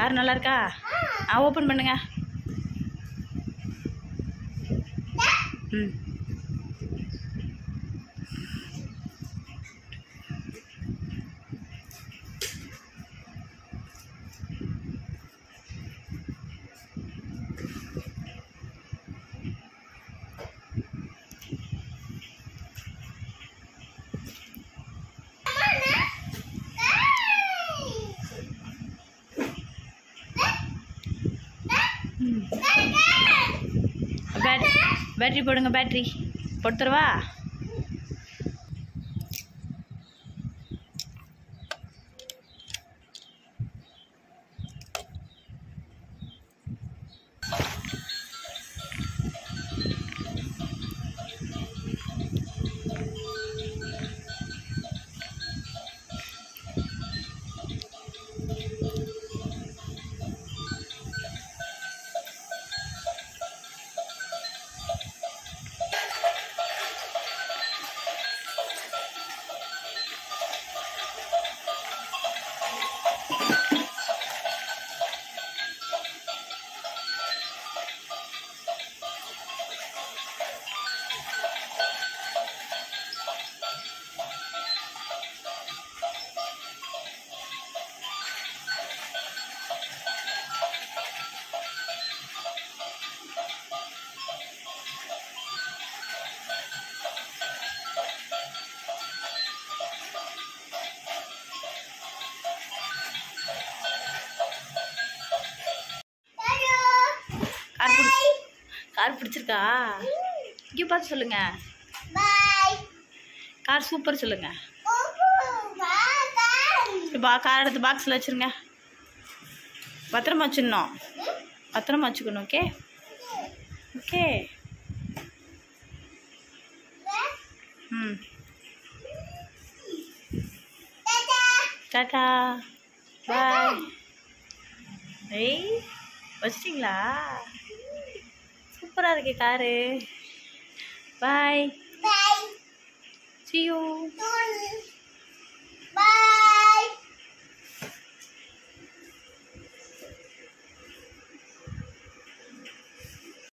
car நல்லா இருக்கா ஆ open பண்ணுங்க ம் பேட் பேட்ரி போடுங்க பேட்ரி போட்டு தரவா கார் பிடி கார் பிடிச்சிருக்கா இங்கே பார்த்து சொல்லுங்க கார் சூப்பர் சொல்லுங்க பா கார் எடுத்து பாக்ஸில் வச்சுருங்க பத்திரமா வச்சிடணும் பத்திரமா வச்சுக்கணும் ஓகே ஓகே ம் டாட்டா பாய் ஏய் வச்சிட்டிங்களா சூப்பராக இருக்கே காரு பாய் see you